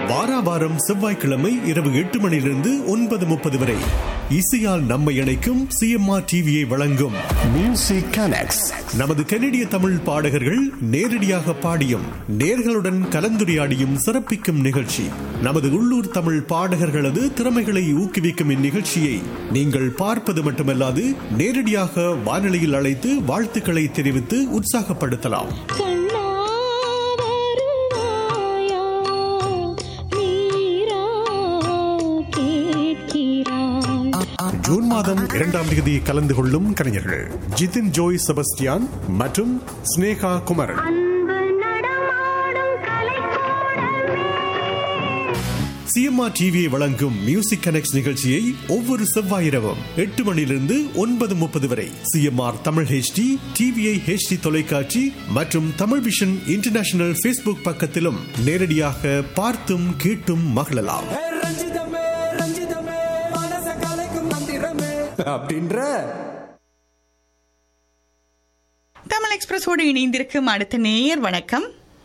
வாரா வாரம் செவ்வாய்க்கிழமை இரவு எட்டு மணியிலிருந்து ஒன்பது முப்பது வரை இசையால் நம்மை இணைக்கும் சிஎம்ஆர் டிவியை வழங்கும் மியூசிக் கனெக்ட்ஸ் நமது கனடிய தமிழ் பாடகர்கள் நேரடியாக பாடியும் நேர்களுடன் கலந்துரையாடியும் சிறப்பிக்கும் நிகழ்ச்சி நமது உள்ளூர் தமிழ் பாடகர்களது திறமைகளை ஊக்குவிக்கும் இந்நிகழ்ச்சியை நீங்கள் பார்ப்பது மட்டுமல்லாது நேரடியாக வானொலியில் அழைத்து வாழ்த்துக்களை தெரிவித்து உற்சாகப்படுத்தலாம் கண்ணா வருவாயா நீரா கேட்கிறாய் ஜூன் மாதம் இரண்டாம் தேதி கலந்து கொள்ளும் கலைஞர்கள் ஜிதின் ஜோய் செபஸ்டியான் மற்றும் ஸ்னேகா குமரன் அன்பு நடமாடும் கலைக்கூடமே சிஎம்ஆர் டிவியை வழங்கும் மியூசிக் கனெக்ட் நிகழ்ச்சியை ஒவ்வொரு செவ்வாய் இரவும் எட்டு மணியிலிருந்து ஒன்பது முப்பது வரை CMR Tamil HD TVI HD தொலைக்காட்சி மற்றும் தமிழ் விஷன் இன்டர்நேஷனல் ஃபேஸ்புக் பக்கத்திலும் நேரடியாக பார்த்தும் கேட்டும் மகிழலாம் ஏ ரஞ்சிதமே ரஞ்சிதமே மனச கலைக்கும் மந்திரமே அப்படின்ற தமிழ் எக்ஸ்பிரஸோடு இணைந்திருக்கும் அடுத்த நேயர் வணக்கம்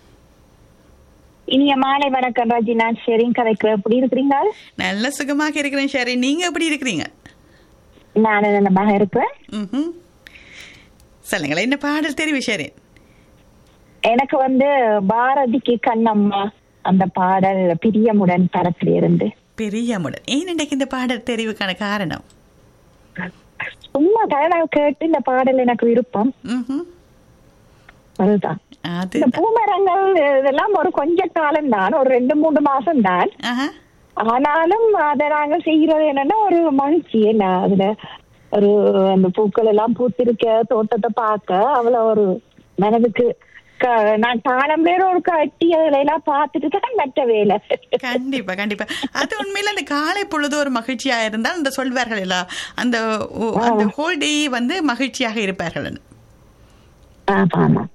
இனிய மாலை வணக்கம் ராஜி நான் ஷெரிங் கதைக்கிறேன் எப்படி இருக்கிறீங்க நல்ல சுகமாக இருக்கிறேன் ஷாரி நீங்க எப்படி இருக்கிறீங்க நான் நலமாக இருக்கிறேன் ம்ஹும். சொல்லுங்களேன் என்ன பாடல் தெரிவு ஷாரி எனக்கு வந்து பாரதிக்கு கண்ணம்மா அந்த பாடல் பிரியமுடன் படத்துல இருந்து பெரியமுடன் ஏன் இன்றைக்கு இந்த பாடல் தெரிவுக்கான காரணம் சும்மா தகவல் கேட்டு இந்த பாடல் எனக்கு விருப்பம் ம்ஹும். அதுதான் அது இந்த பூமரங்கள் இதெல்லாம் ஒரு கொஞ்ச காலம் தான் ஒரு ரெண்டு மூணு மாசம் தான் ஆஹா. ஆனாலும் அதை நாங்கள் செய்யறது என்னன்னா ஒரு மகிழ்ச்சி என்ன அதுல ஒரு அந்த பூக்கள் எல்லாம் பூத்திருக்க தோட்டத்தை பார்க்க அவ்வளவு ஒரு மனதுக்கு க- நான் காலம் பேர் ஒரு கட்டி அதுல எல்லாம் பார்த்துட்டு தான் மற்ற வேலை கண்டிப்பா கண்டிப்பா அது உண்மையில அந்த காலை பொழுது ஒரு மகிழ்ச்சியா இருந்தால் அந்த சொல்வார்கள் எல்லாம் அந்த ஓ- அந்த ஹோல் டே வந்து மகிழ்ச்சியாக இருப்பார்கள் ஆமா ஆமா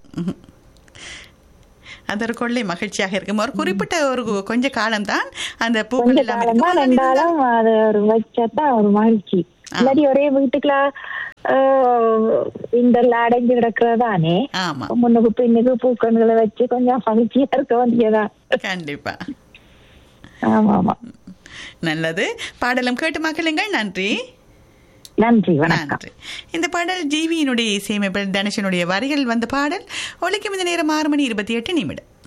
அது ஒரு கொள்ளை மகிழ்ச்சியாக இருக்கும் ஒரு குறிப்பிட்ட ஒரு கொஞ்ச காலம்தான் அந்த பூக்கள் கொஞ்ச எல்லாம் காலம் தான் இருக்கும். ரெண்டாலும் அது ஒரு வச்சாதான் ஒரு மகிழ்ச்சி இல்லாட்டி ஒரே வீட்டுக்குள்ள ஆஹ், இந்த அடைஞ்சு கிடக்குறதானே ஆமா முன்னுக்கு பின்னுக்கு பூக்கண்களை வச்சு கொஞ்சம் மகிழ்ச்சியா இருக்க வேண்டியதான் கண்டிப்பா ஆமா ஆமா நல்லது பாடலும் கேட்டு மக்களுங்கள் நன்றி நன்றி வணக்கம் நன்றி இந்த பாடல் ஜிவியினுடைய இசையமைப்பில் தனுஷனுடைய வரிகள் வந்த பாடல் ஒலிக்கும் இந்த நேரம் ஆறு மணி இருபத்தி எட்டு நிமிடம்